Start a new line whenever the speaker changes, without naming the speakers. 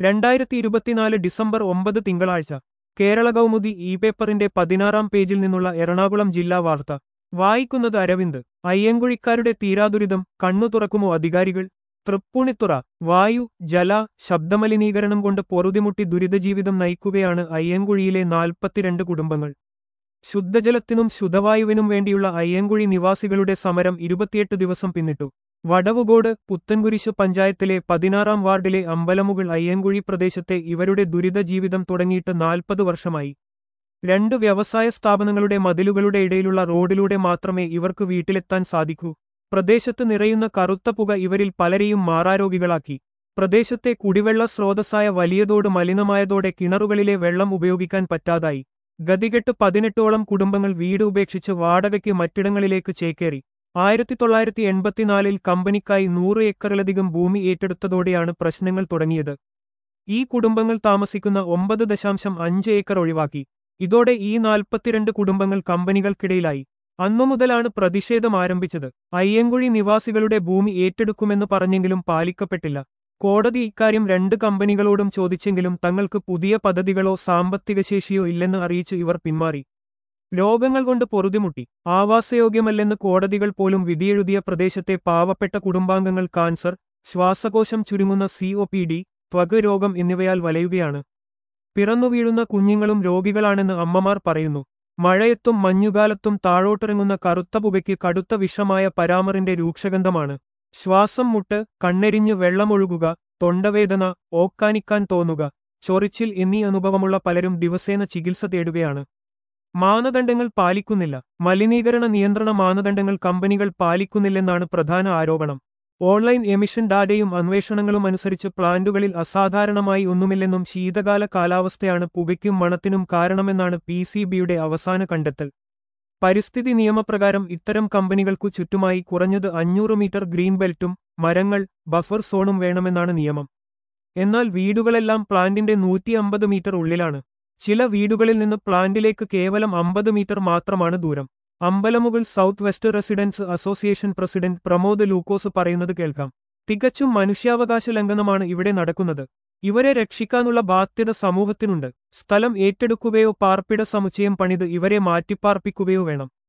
രണ്ടായിരത്തി ഇരുപത്തിനാല് ഡിസംബർ ഒമ്പത് തിങ്കളാഴ്ച കേരള കൗമുദി ഇ പേപ്പറിന്റെ പതിനാറാം പേജിൽ നിന്നുള്ള എറണാകുളം ജില്ലാ വാർത്ത വായിക്കുന്നത് അരവിന്ദ് അയ്യങ്കുഴിക്കാരുടെ തീരാദുരിതം കണ്ണു തുറക്കുമോ അധികാരികൾ തൃപ്പൂണിത്തുറ വായു ജല ശബ്ദമലിനീകരണം കൊണ്ട് പൊറുതിമുട്ടി ദുരിതജീവിതം നയിക്കുകയാണ് അയ്യങ്കുഴിയിലെ നാൽപ്പത്തിരണ്ട് കുടുംബങ്ങൾ ശുദ്ധജലത്തിനും ശുദ്ധവായുവിനും വേണ്ടിയുള്ള അയ്യങ്കുഴി നിവാസികളുടെ സമരം ഇരുപത്തിയെട്ട് ദിവസം പിന്നിട്ടു വടവുകോട് പുത്തൻകുരിശ് പഞ്ചായത്തിലെ പതിനാറാം വാർഡിലെ അമ്പലമുകൾ അയ്യങ്കുഴി പ്രദേശത്തെ ഇവരുടെ ദുരിത ജീവിതം തുടങ്ങിയിട്ട് നാൽപ്പത് വർഷമായി രണ്ട് വ്യവസായ സ്ഥാപനങ്ങളുടെ മതിലുകളുടെ ഇടയിലുള്ള റോഡിലൂടെ മാത്രമേ ഇവർക്ക് വീട്ടിലെത്താൻ സാധിക്കൂ പ്രദേശത്ത് നിറയുന്ന കറുത്ത പുക ഇവരിൽ പലരെയും മാറാരോഗികളാക്കി പ്രദേശത്തെ കുടിവെള്ള സ്രോതസ്സായ വലിയതോട് മലിനമായതോടെ കിണറുകളിലെ വെള്ളം ഉപയോഗിക്കാൻ പറ്റാതായി ഗതികെട്ട് പതിനെട്ടോളം കുടുംബങ്ങൾ വീട് ഉപേക്ഷിച്ച് വാടകയ്ക്ക് മറ്റിടങ്ങളിലേക്ക് ചേക്കേറി ആയിരത്തി തൊള്ളായിരത്തി എൺപത്തിനാലിൽ കമ്പനിക്കായി നൂറ് ഏക്കറിലധികം ഭൂമി ഏറ്റെടുത്തതോടെയാണ് പ്രശ്നങ്ങൾ തുടങ്ങിയത് ഈ കുടുംബങ്ങൾ താമസിക്കുന്ന ഒമ്പത് ദശാംശം അഞ്ച് ഏക്കർ ഒഴിവാക്കി ഇതോടെ ഈ നാൽപ്പത്തിരണ്ട് കുടുംബങ്ങൾ കമ്പനികൾക്കിടയിലായി അന്നു മുതലാണ് പ്രതിഷേധം ആരംഭിച്ചത് അയ്യങ്കുഴി നിവാസികളുടെ ഭൂമി ഏറ്റെടുക്കുമെന്ന് പറഞ്ഞെങ്കിലും പാലിക്കപ്പെട്ടില്ല കോടതി ഇക്കാര്യം രണ്ട് കമ്പനികളോടും ചോദിച്ചെങ്കിലും തങ്ങൾക്ക് പുതിയ പദ്ധതികളോ സാമ്പത്തിക ശേഷിയോ ഇല്ലെന്ന് അറിയിച്ച് ഇവർ പിന്മാറി രോഗങ്ങൾ കൊണ്ട് പൊറുതിമുട്ടി ആവാസയോഗ്യമല്ലെന്ന് കോടതികൾ പോലും വിധിയെഴുതിയ പ്രദേശത്തെ പാവപ്പെട്ട കുടുംബാംഗങ്ങൾ കാൻസർ ശ്വാസകോശം ചുരുങ്ങുന്ന സിഒ പി ഡി ത്വഗ് രോഗം എന്നിവയാൽ വലയുകയാണ് പിറന്നു വീഴുന്ന കുഞ്ഞുങ്ങളും രോഗികളാണെന്ന് അമ്മമാർ പറയുന്നു മഴയത്തും മഞ്ഞുകാലത്തും താഴോട്ടിറങ്ങുന്ന കറുത്ത പുകയ്ക്ക് കടുത്ത വിഷമായ പരാമറിന്റെ രൂക്ഷഗന്ധമാണ് ശ്വാസം മുട്ട് കണ്ണെരിഞ്ഞ് വെള്ളമൊഴുകുക തൊണ്ടവേദന ഓക്കാനിക്കാൻ തോന്നുക ചൊറിച്ചിൽ എന്നീ അനുഭവമുള്ള പലരും ദിവസേന ചികിത്സ തേടുകയാണ് മാനദണ്ഡങ്ങൾ പാലിക്കുന്നില്ല മലിനീകരണ നിയന്ത്രണ മാനദണ്ഡങ്ങൾ കമ്പനികൾ പാലിക്കുന്നില്ലെന്നാണ് പ്രധാന ആരോപണം ഓൺലൈൻ എമിഷൻ ഡാറ്റയും അന്വേഷണങ്ങളും അനുസരിച്ച് പ്ലാന്റുകളിൽ അസാധാരണമായി ഒന്നുമില്ലെന്നും ശീതകാല കാലാവസ്ഥയാണ് പുകയ്ക്കും മണത്തിനും കാരണമെന്നാണ് പി സി ബിയുടെ അവസാന കണ്ടെത്തൽ പരിസ്ഥിതി നിയമപ്രകാരം ഇത്തരം കമ്പനികൾക്കു ചുറ്റുമായി കുറഞ്ഞത് അഞ്ഞൂറ് മീറ്റർ ഗ്രീൻ ബെൽറ്റും മരങ്ങൾ ബഫർ സോണും വേണമെന്നാണ് നിയമം എന്നാൽ വീടുകളെല്ലാം പ്ലാന്റിന്റെ നൂറ്റി അമ്പത് മീറ്റർ ഉള്ളിലാണ് ചില വീടുകളിൽ നിന്ന് പ്ലാന്റിലേക്ക് കേവലം അമ്പത് മീറ്റർ മാത്രമാണ് ദൂരം Ambalamugal south west residence association president Pramod Lukose പറയുന്നത് കേൾക്കാം തികച്ചും മനുഷ്യാവകാശ ലംഘനമാണ് ഇവിടെ നടക്കുന്നത് ഇവരെ രക്ഷിക്കാനുള്ള ബാധ്യത സമൂഹത്തിനുണ്ട് സ്ഥലം ഏറ്റെടുക്കുകയോ പാർപ്പിട സമുച്ചയം പണിത് ഇവരെ മാറ്റിപ്പാർപ്പിക്കുകയോ വേണം